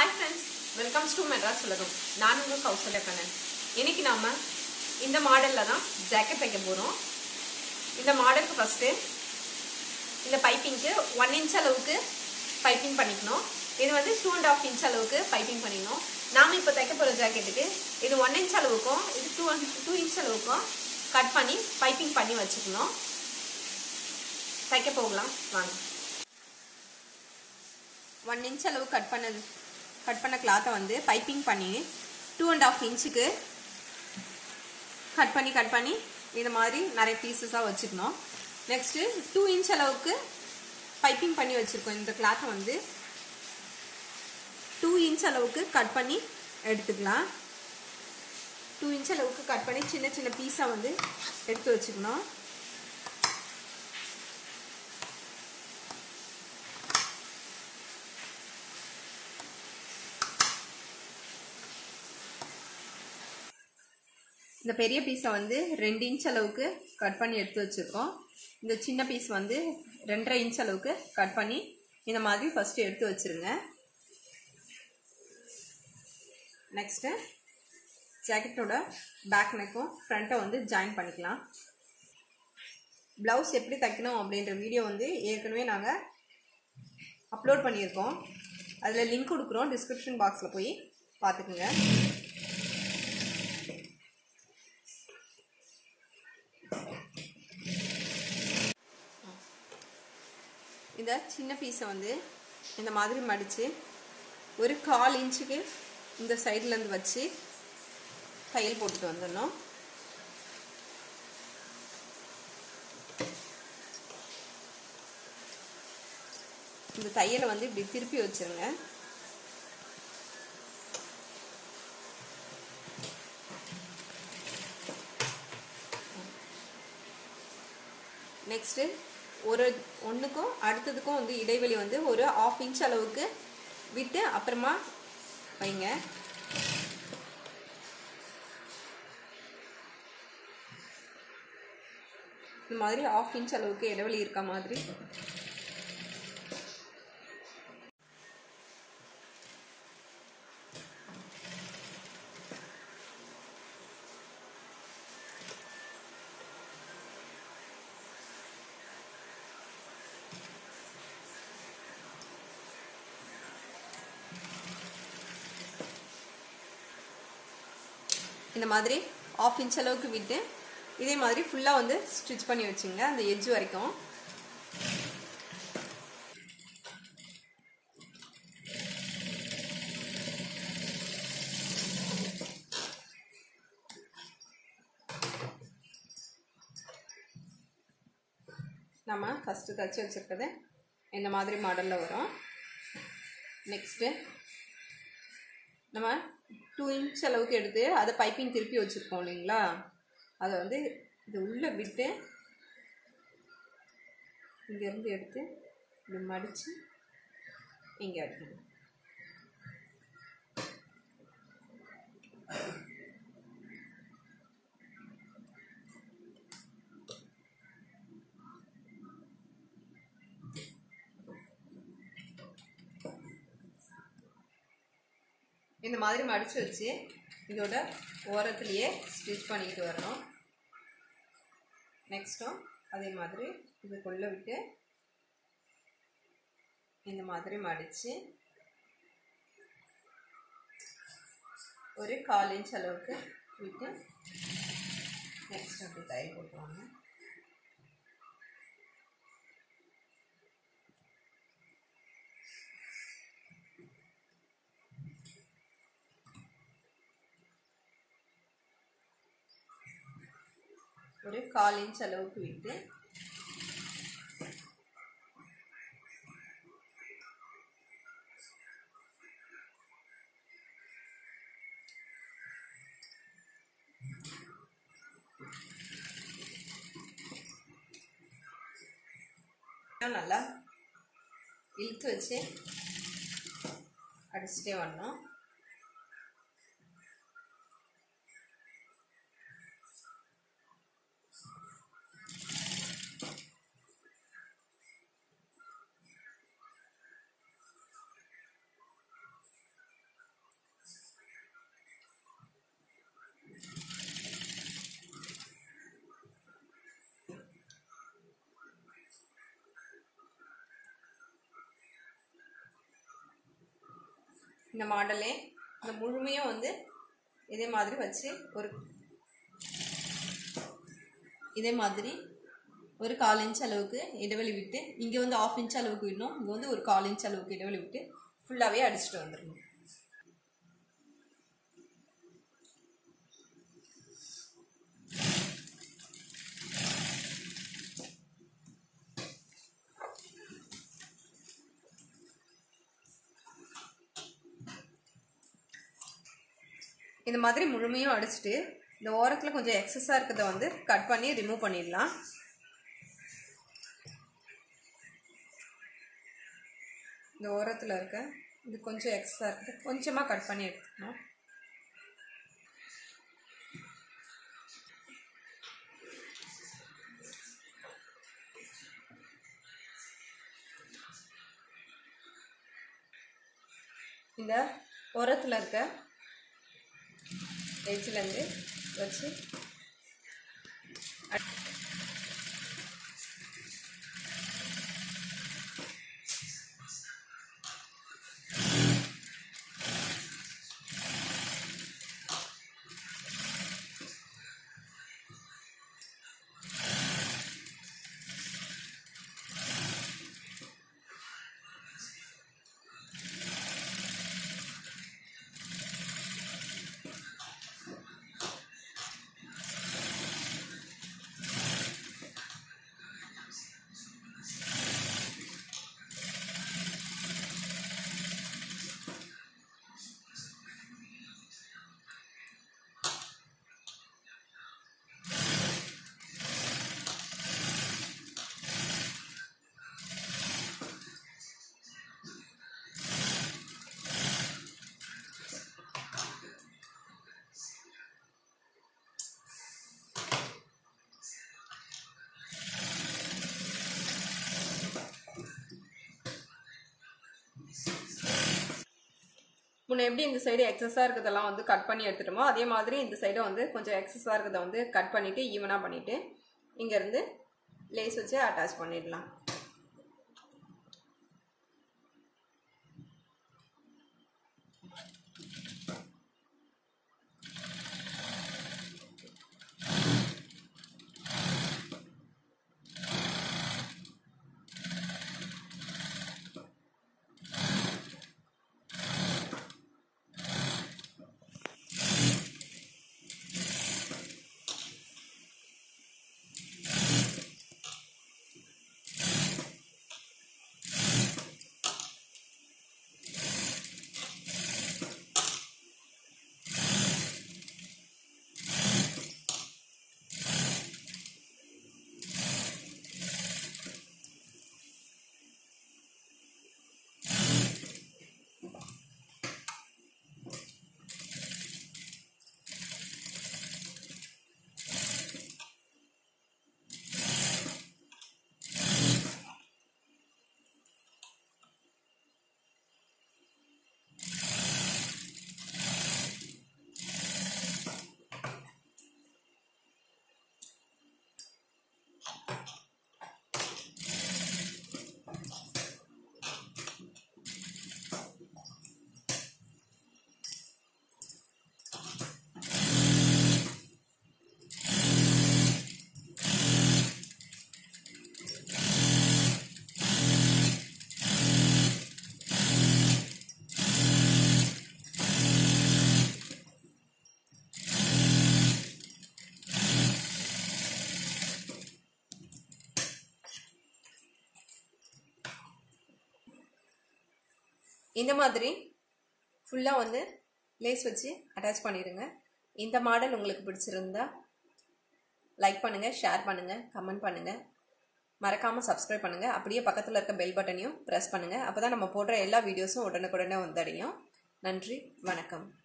hi friends welcomes to Madras உலகம் நான் உங்கள் கௌசல்யா கண்ணன் இன்னைக்கு நாம இந்த மாடலில் தான் ஜாக்கெட் தைக்க போகிறோம் இந்த மாடலுக்கு ஃபஸ்ட்டு இந்த பைப்பிங்க்கு ஒன் இன்ச் அளவுக்கு பைப்பிங் பண்ணிக்கணும் இது வந்து டூ அண்ட் ஆஃப் இன்ச் அளவுக்கு பைப்பிங் பண்ணிக்கணும் நாம் இப்போ தைக்க போகிற ஜாக்கெட்டுக்கு இது ஒன் இன்ச் அளவுக்கும் இது டூ டூ இன்ச் அளவுக்கும் கட் பண்ணி பைப்பிங் பண்ணி வச்சுக்கணும் தைக்க போகலாம் வாங்க ஒன் இன்ச் அளவு கட் பண்ணது கட் பண்ண கிளாத்தை வந்து பைப்பிங் பண்ணி டூ அண்ட் ஆஃப் இன்ச்சுக்கு கட் பண்ணி கட் பண்ணி இது மாதிரி நிறைய பீசஸாக வச்சுக்கணும் நெக்ஸ்ட்டு டூ இன்ச் அளவுக்கு பைப்பிங் பண்ணி வச்சுருக்கோம் இந்த கிளாத்தை வந்து டூ இன்ச் அளவுக்கு கட் பண்ணி எடுத்துக்கலாம் டூ இன்ச் அளவுக்கு கட் பண்ணி சின்ன சின்ன பீஸாக வந்து எடுத்து வச்சுக்கணும் இந்த பெரிய பீஸை வந்து ரெண்டு இன்ச் அளவுக்கு கட் பண்ணி எடுத்து வச்சுருக்கோம் இந்த சின்ன பீஸ் வந்து ரெண்டரை இன்ச் அளவுக்கு கட் பண்ணி இந்த மாதிரி ஃபஸ்ட்டு எடுத்து வச்சுருங்க நெக்ஸ்ட்டு ஜாக்கெட்டோட பேக் நெக்கும் ஃப்ரண்ட்டை வந்து ஜாயின் பண்ணிக்கலாம் ப்ளவுஸ் எப்படி தைக்கணும் அப்படின்ற வீடியோ வந்து ஏற்கனவே நாங்கள் அப்லோட் பண்ணியிருக்கோம் அதில் லிங்க் கொடுக்குறோம் டிஸ்கிரிப்ஷன் பாக்ஸில் போய் பார்த்துக்குங்க இந்த சின்ன பீஸை வந்து இந்த மாதிரி மடித்து ஒரு கால் இன்ச்சுக்கு இந்த சைட்லேருந்து வச்சு தையல் போட்டுட்டு வந்துடணும் இந்த தையலை வந்து இப்படி திருப்பி வச்சுருங்க நெக்ஸ்ட்டு ஒரு ஒன்றுக்கும் அடுத்ததுக்கும் வந்து இடைவெளி வந்து ஒரு ஆஃப் இன்ச் அளவுக்கு விட்டு அப்புறமா வைங்க இந்த மாதிரி ஆஃப் இன்ச் அளவுக்கு இடைவெளி இருக்க மாதிரி இந்த மாதிரி ஆஃப் இன்ச் அளவுக்கு விட்டு இதே மாதிரி ஃபுல்லாக வந்து ஸ்டிச் பண்ணி வச்சுங்க அந்த எட்ஜ் வரைக்கும் நம்ம ஃபஸ்ட்டு தச்சு வச்சுருக்கிறது இந்த மாதிரி மாடலில் வரும் நெக்ஸ்ட்டு நம்ம டூ இன்ச் அளவுக்கு எடுத்து அதை பைப்பிங் திருப்பி வச்சுருக்கோம் இல்லைங்களா அதை வந்து இது உள்ளே விட்டு இங்கேருந்து எடுத்து இப்படி மடித்து இங்கே எடுக்கணும் இந்த மாதிரி மடித்து வச்சு இதோட ஓரத்துலேயே ஸ்டிச் பண்ணிக்கிட்டு வரணும் நெக்ஸ்ட்டும் அதே மாதிரி இதுக்குள்ளே விட்டு இந்த மாதிரி மடித்து ஒரு கால் இன்ச் அளவுக்கு விட்டு நெக்ஸ்ட் அப்படி தையல் போட்டுருவாங்க ஒரு கால் இன்ச் அளவுக்கு விட்டு நல்லா இழுத்து வச்சு அடிச்சுட்டே வரணும் இந்த மாடலே இந்த முழுமையும் வந்து இதே மாதிரி வச்சு ஒரு இதே மாதிரி ஒரு கால் இன்ச் அளவுக்கு இடைவெளி விட்டு இங்கே வந்து ஆஃப் இன்ச் அளவுக்கு விடணும் இங்கே வந்து ஒரு கால் இன்ச் அளவுக்கு இடைவெளி விட்டு ஃபுல்லாகவே அடிச்சுட்டு வந்துடணும் இந்த மாதிரி முழுமையும் அடிச்சுட்டு இந்த ஓரத்தில் கொஞ்சம் எக்ஸஸாக இருக்கிறத வந்து கட் பண்ணி ரிமூவ் பண்ணிடலாம் இந்த ஓரத்தில் இருக்க இது கொஞ்சம் எக்ஸஸாக இருக்குது கொஞ்சமாக கட் பண்ணி எடுத்துக்கணும் இந்த ஓரத்தில் இருக்க எட்ஜ்லேருந்து வச்சு முன்ன எப்படி இந்த சைடு எக்ஸஸாக இருக்கிறதெல்லாம் வந்து கட் பண்ணி எடுத்துட்டோமோ அதே மாதிரி இந்த சைடை வந்து கொஞ்சம் எக்ஸஸாக இருக்கிறத வந்து கட் பண்ணிவிட்டு ஈவனாக பண்ணிவிட்டு இங்கேருந்து லேஸ் வச்சு அட்டாச் பண்ணிடலாம் இந்த மாதிரி ஃபுல்லாக வந்து லேஸ் வச்சு அட்டாச் பண்ணிடுங்க இந்த மாடல் உங்களுக்கு பிடிச்சிருந்தா லைக் பண்ணுங்கள் ஷேர் பண்ணுங்கள் கமெண்ட் பண்ணுங்கள் மறக்காமல் சப்ஸ்கிரைப் பண்ணுங்கள் அப்படியே பக்கத்தில் இருக்க பெல் பட்டனையும் ப்ரெஸ் பண்ணுங்கள் அப்போ தான் நம்ம போடுற எல்லா வீடியோஸும் உடனுக்குடனே வந்தடையும் நன்றி வணக்கம்